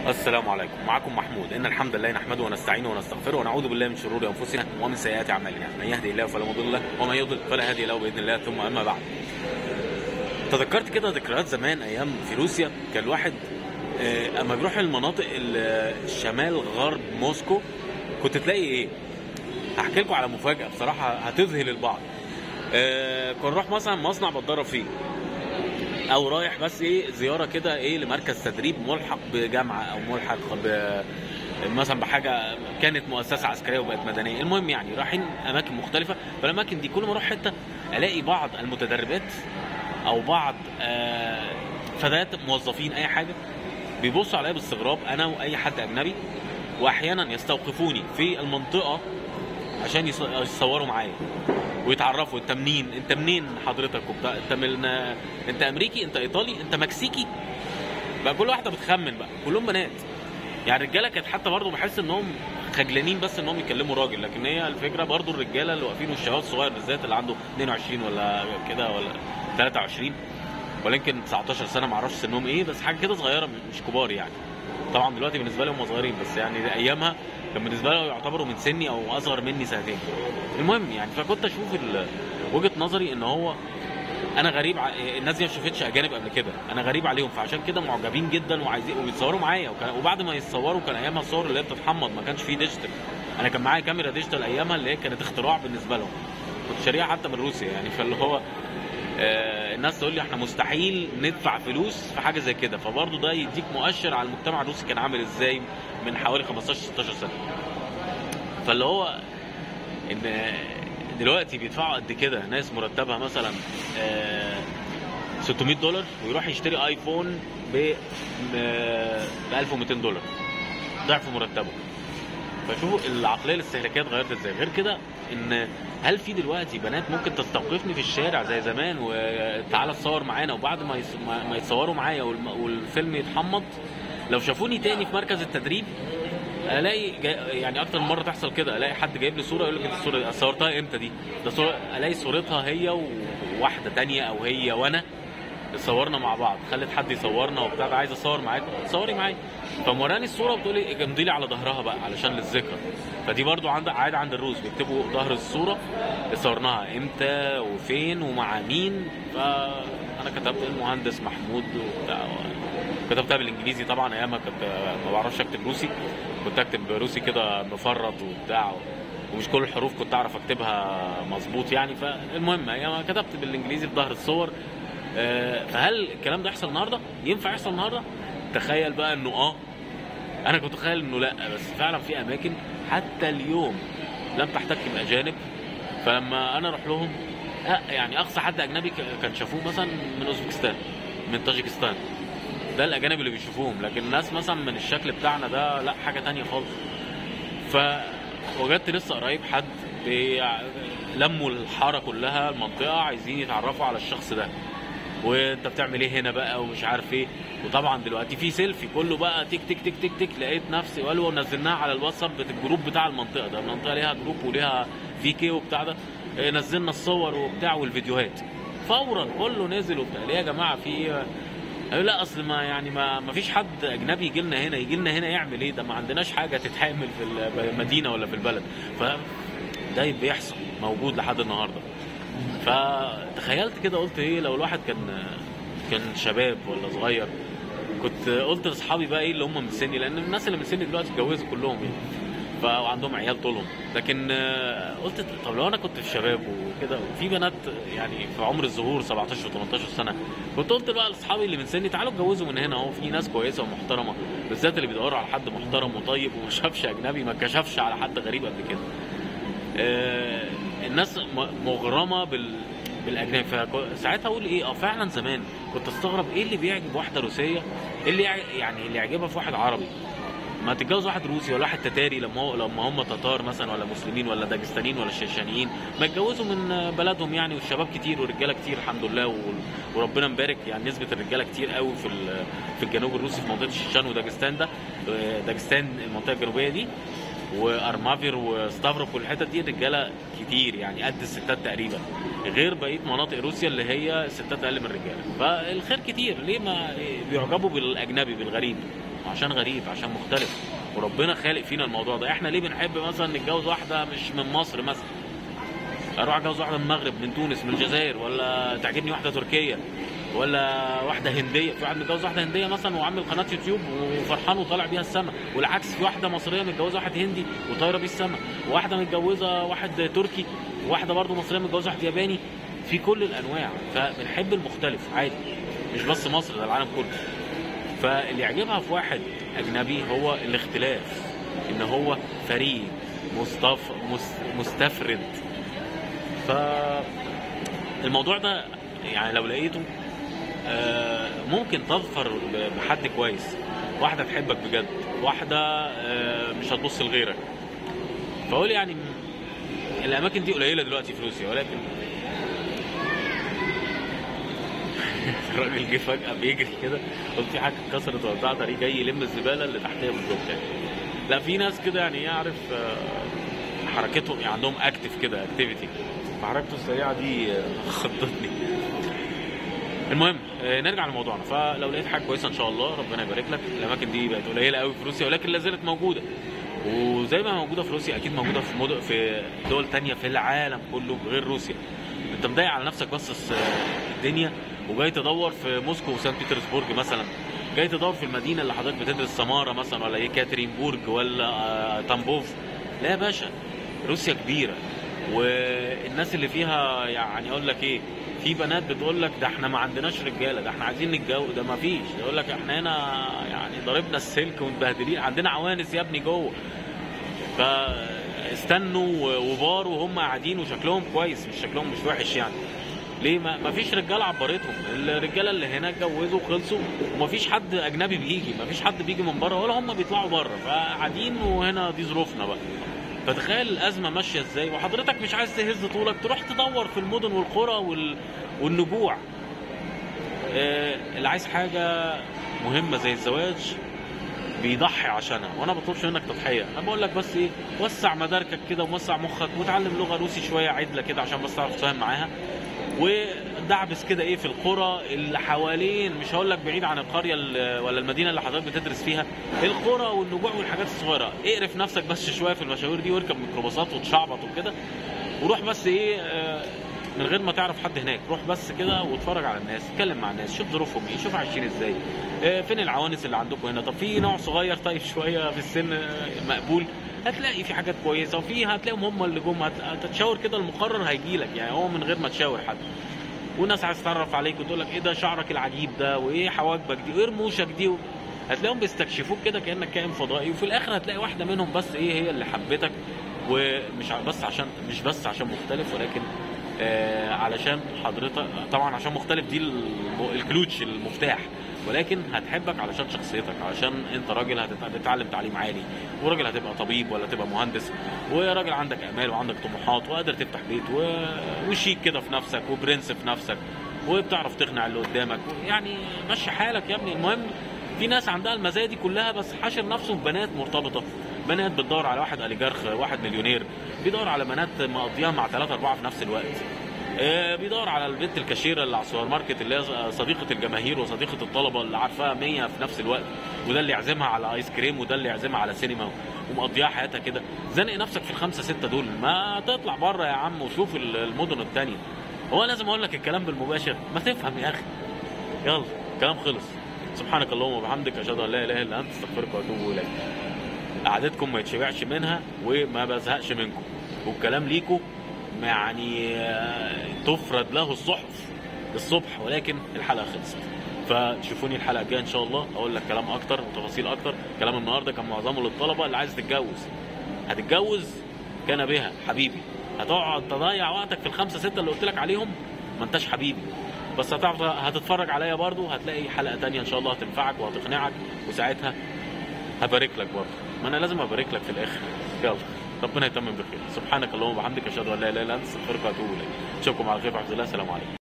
السلام عليكم معكم محمود ان الحمد لله نحمده ونستعينه ونستغفره ونعوذ بالله من شرور انفسنا ومن سيئات اعمالنا من يهدي الله فلا مضل له ومن يضلل فلا هادي له باذن الله ثم اما بعد تذكرت كده ذكريات زمان ايام في روسيا كان الواحد آه، اما بيروح المناطق ال- الشمال غرب موسكو كنت تلاقي ايه هحكي لكم على مفاجاه بصراحه هتذهل البعض آه، كنت نروح مثلا مصنع بتدرب فيه او رايح بس ايه زياره كده ايه لمركز تدريب ملحق بجامعه او ملحق ب مثلا بحاجه كانت مؤسسه عسكريه وبقت مدنيه المهم يعني رايحين اماكن مختلفه فالاماكن دي كل ما اروح حته الاقي بعض المتدربات او بعض آه، فتيات موظفين اي حاجه بيبصوا عليا باستغراب انا واي حد اجنبي واحيانا يستوقفوني في المنطقه عشان يص- يصوروا معايا ويتعرفوا انت منين انت منين حضرتك وبتاع انت من انت امريكي انت ايطالي انت مكسيكي بقى كل واحده بتخمن بقى كلهم بنات يعني الرجاله كانت حتى برضه بحس انهم خجلانين بس انهم يكلموا راجل لكن هي الفكره برضه الرجاله اللي واقفين والشباب الصغير بالذات اللي عنده 22 ولا كده ولا 23 ولا يمكن 19 سنه ما اعرفش سنهم ايه بس حاجه كده صغيره مش كبار يعني طبعا دلوقتي بالنسبه لهم هم صغيرين بس يعني ايامها كان بالنسبه لهم يعتبروا من سني او اصغر مني سنتين المهم يعني فكنت اشوف ال- وجهه نظري ان هو انا غريب ع... الناس دي ما شافتش اجانب قبل كده انا غريب عليهم فعشان كده معجبين جدا وعايزين وبيتصوروا معايا وكان... وبعد ما يتصوروا كان ايامها الصور اللي هي بتتحمض ما كانش فيه ديجيتال انا كان معايا كاميرا ديجيتال ايامها اللي هي كانت اختراع بالنسبه لهم كنت شاريها حتى من روسيا يعني فاللي هو آه، الناس تقول لي احنا مستحيل ندفع فلوس في حاجه زي كده فبرضه ده يديك مؤشر على المجتمع الروسي كان عامل ازاي من حوالي 15 16 سنه فاللي هو ان دلوقتي بيدفعوا قد كده ناس مرتبها مثلا آه، 600 دولار ويروح يشتري ايفون ب ب 1200 دولار ضعف مرتبه فشوفوا العقليه الاستهلاكيه اتغيرت ازاي غير كده ان هل في دلوقتي بنات ممكن تستوقفني في الشارع زي زمان وتعالى اتصور معانا وبعد ما يص- ما ما يتصوروا معايا والم- والفيلم يتحمض لو شافوني تاني في مركز التدريب الاقي جا- يعني اكتر من مره تحصل كده الاقي حد جايب لي صوره يقول لك الصوره دي صورتها امتى دي ده صورة الاقي صورتها هي وواحده تانية او هي وانا صورنا مع بعض خلت حد يصورنا وبتاع ده عايز اصور معاك تصوري معايا فموراني الصوره بتقول لي امضي لي على ظهرها بقى علشان للذكرى فدي برضو عند عادة عند الروس بيكتبوا ظهر الصوره اللي صورناها امتى وفين ومع مين فانا كتبت المهندس محمود وبتاع كتبتها بالانجليزي طبعا ايام ما كنت ما بعرفش اكتب روسي كنت اكتب روسي كده مفرط وبتاع ومش كل الحروف كنت اعرف اكتبها مظبوط يعني فالمهم ايام كتبت بالانجليزي في ظهر الصور آه، فهل الكلام ده يحصل النهارده؟ ينفع يحصل النهارده؟ تخيل بقى انه اه انا كنت اتخيل انه لا بس فعلا في اماكن حتى اليوم لم تحتك باجانب فلما انا اروح لهم آه، يعني اقصى حد اجنبي ك- كان شافوه مثلا من اوزبكستان من طاجيكستان ده الاجانب اللي بيشوفوهم لكن الناس مثلا من الشكل بتاعنا ده لا حاجه تانية خالص فوجدت لسه قريب حد بي- لموا الحاره كلها المنطقه عايزين يتعرفوا على الشخص ده وانت بتعمل ايه هنا بقى ومش عارف ايه وطبعا دلوقتي في سيلفي كله بقى تك تك تك تك تك لقيت نفسي قالوا نزلناها على الواتساب بت- الجروب بتاع المنطقه ده المنطقه ليها جروب وليها في كي وبتاع ده اه، نزلنا الصور وبتاع والفيديوهات فورا كله نزل وبتاع ليه يا جماعه في ايه قالوا لا اصل ما يعني ما ما فيش حد اجنبي يجي لنا هنا يجي لنا هنا يعمل ايه ده ما عندناش حاجه تتعمل في المدينه ولا في البلد ف ده بيحصل موجود لحد النهارده فتخيلت كده قلت ايه لو الواحد كان كان شباب ولا صغير كنت قلت لاصحابي بقى ايه اللي هم من سني لان الناس اللي من سني دلوقتي اتجوزوا كلهم يعني ف- وعندهم عيال طولهم لكن آه، قلت طب لو انا كنت في شباب وكده وفي بنات يعني في عمر الظهور 17 و18 سنه كنت قلت بقى لاصحابي اللي من سني تعالوا اتجوزوا من هنا اهو في ناس كويسه ومحترمه بالذات اللي بيدوروا على حد محترم وطيب وما شافش اجنبي ما كشفش على حد غريب قبل كده آه، الناس م- مغرمه بال بالاجنبي فساعتها اقول ايه اه فعلا زمان كنت استغرب ايه اللي بيعجب واحده روسيه ايه اللي يع- يعني اللي يعجبها في واحد عربي ما تتجوز واحد روسي ولا واحد تتاري لما هو لما هم تتار مثلا ولا مسلمين ولا داجستانيين ولا شيشانيين ما يتجوزوا من بلدهم يعني والشباب كتير والرجاله كتير الحمد لله وال- وربنا مبارك يعني نسبه الرجاله كتير قوي في ال- في الجنوب الروسي في منطقه الشيشان وداجستان ده آه، داجستان المنطقه الجنوبيه دي وارمافير وستافروف والحتت دي الرجاله كتير يعني قد الستات تقريبا غير بقيه مناطق روسيا اللي هي الستات اقل من الرجاله فالخير كتير ليه ما بيعجبوا بالاجنبي بالغريب عشان غريب عشان مختلف وربنا خالق فينا الموضوع ده احنا ليه بنحب مثلا نتجوز واحده مش من مصر مثلا اروح اتجوز واحده من المغرب من تونس من الجزائر ولا تعجبني واحده تركيه ولا واحده هنديه في واحد متجوز واحده هنديه مثلا وعامل قناه يوتيوب وفرحان وطالع بيها السما والعكس في واحده مصريه متجوزه واحد هندي وطايره بيه السما وواحده متجوزه واحد تركي وواحده برضه مصريه متجوزه واحد ياباني في كل الانواع فبنحب المختلف عادي مش بس مصر ده العالم كله فاللي يعجبها في واحد اجنبي هو الاختلاف ان هو فريد مصطف مس- مستفرد فالموضوع ده يعني لو لقيته آه، ممكن تظفر ب- بحد كويس واحده تحبك بجد واحده آه، مش هتبص لغيرك فقول يعني م- الاماكن دي قليله دلوقتي في روسيا ولكن الراجل جه فجاه بيجري كده قلت في حاجه اتكسرت ولا بتاع جاي يلم الزباله اللي تحتها بالظبط يعني لا في ناس كده يعني يعرف آه، حركتهم يعني عندهم اكتف كده اكتيفيتي فحركته السريعه دي آه، خضتني المهم آه، نرجع لموضوعنا فلو لقيت حاجه كويسه ان شاء الله ربنا يبارك لك الاماكن دي بقت قليله قوي في روسيا ولكن لا زالت موجوده وزي ما موجوده في روسيا اكيد موجوده في مدن في دول تانية في العالم كله غير روسيا انت مضايق على نفسك بس الس- الدنيا وجاي تدور في موسكو وسان بيترسبورج مثلا جاي تدور في المدينه اللي حضرتك بتدرس سماره مثلا ولا يكاترينبورج ولا آه، تامبوف لا يا باشا روسيا كبيره والناس اللي فيها يعني اقول لك ايه في بنات بتقول لك ده احنا ما عندناش رجاله ده احنا عايزين نتجوز ده ما فيش يقول لك احنا هنا يعني ضربنا السلك ومتبهدلين عندنا عوانس يا ابني جوه فاستنوا وبار وهم قاعدين وشكلهم كويس مش شكلهم مش وحش يعني ليه ما ما فيش رجاله عبرتهم الرجاله اللي هنا اتجوزوا وخلصوا وما فيش حد اجنبي بيجي ما فيش حد بيجي من بره ولا هم بيطلعوا بره فقاعدين وهنا دي ظروفنا بقى فتخيل الازمه ماشيه ازاي وحضرتك مش عايز تهز طولك تروح تدور في المدن والقرى وال... والنجوع آه، اللي عايز حاجه مهمه زي الزواج بيضحي عشانها وانا ما بطلبش منك تضحيه انا بقول لك بس ايه وسع مداركك كده ووسع مخك وتعلم لغه روسي شويه عدله كده عشان بس تعرف تفهم معاها ودعبس كده ايه في القرى اللي حوالين مش هقول لك بعيد عن القريه ال- ولا المدينه اللي حضرتك بتدرس فيها القرى والنجوع والحاجات الصغيره اقرف نفسك بس شويه في المشاوير دي واركب ميكروباصات وتشعبط وكده وروح بس ايه آه، من غير ما تعرف حد هناك روح بس كده واتفرج على الناس اتكلم مع الناس شوف ظروفهم ايه شوف عايشين ازاي آه، فين العوانس اللي عندكم هنا طب في نوع صغير طيب شويه في السن آه، مقبول هتلاقي في حاجات كويسه وفي هتلاقيهم هم اللي جم هت- هتتشاور كده المقرر هيجي لك يعني هو من غير ما تشاور حد وناس عايز تتعرف عليك وتقول لك ايه ده شعرك العجيب ده وايه حواجبك دي وايه رموشك دي و... هتلاقيهم بيستكشفوك كده كانك كائن فضائي وفي الاخر هتلاقي واحده منهم بس ايه هي اللي حبتك ومش ع- بس عشان مش بس عشان مختلف ولكن آه علشان حضرتك طبعا عشان مختلف دي الم- الكلوتش المفتاح ولكن هتحبك علشان شخصيتك علشان انت راجل هتت- هتتعلم تعليم عالي وراجل هتبقى طبيب ولا تبقى مهندس وراجل عندك امال وعندك طموحات وقادر تفتح بيت و... وشيك كده في نفسك وبرنس في نفسك وبتعرف تقنع اللي قدامك يعني مشي حالك يا ابني المهم في ناس عندها المزايا دي كلها بس حاشر نفسه ببنات مرتبطه بنات بتدور على واحد اوليجارخ واحد مليونير بيدور على بنات مقضيها مع ثلاثة أربعة في نفس الوقت آه، بيدور على البنت الكاشيره اللي على السوبر ماركت اللي هي صديقه الجماهير وصديقه الطلبه اللي عارفاها 100 في نفس الوقت وده اللي يعزمها على ايس كريم وده اللي يعزمها على سينما ومقضيها حياتها كده زنق نفسك في الخمسه سته دول ما تطلع بره يا عم وشوف ال- المدن التانية هو لازم اقول لك الكلام بالمباشر ما تفهم يا اخي يلا كلام خلص سبحانك اللهم وبحمدك اشهد ان لا اله الا انت استغفرك واتوب اليك قعدتكم ما يتشبعش منها وما بزهقش منكم والكلام ليكم يعني آه، تفرد له الصحف الصبح ولكن الحلقه خلصت فتشوفوني الحلقه الجايه ان شاء الله اقول لك كلام اكتر وتفاصيل اكتر كلام النهارده كان معظمه للطلبه اللي عايز تتجوز هتتجوز كان بها حبيبي هتقعد تضيع وقتك في الخمسه سته اللي قلت لك عليهم ما انتش حبيبي بس هتعرف هتتفرج عليا برضو هتلاقي حلقه تانية ان شاء الله هتنفعك وهتقنعك وساعتها هبارك لك برضه ما انا لازم ابارك لك في الاخر يلا ربنا يتمم بخير سبحانك اللهم وبحمدك اشهد ان لا اله الا انت استغفرك واتوب اليك اشوفكم على خير في حفظ الله السلام عليكم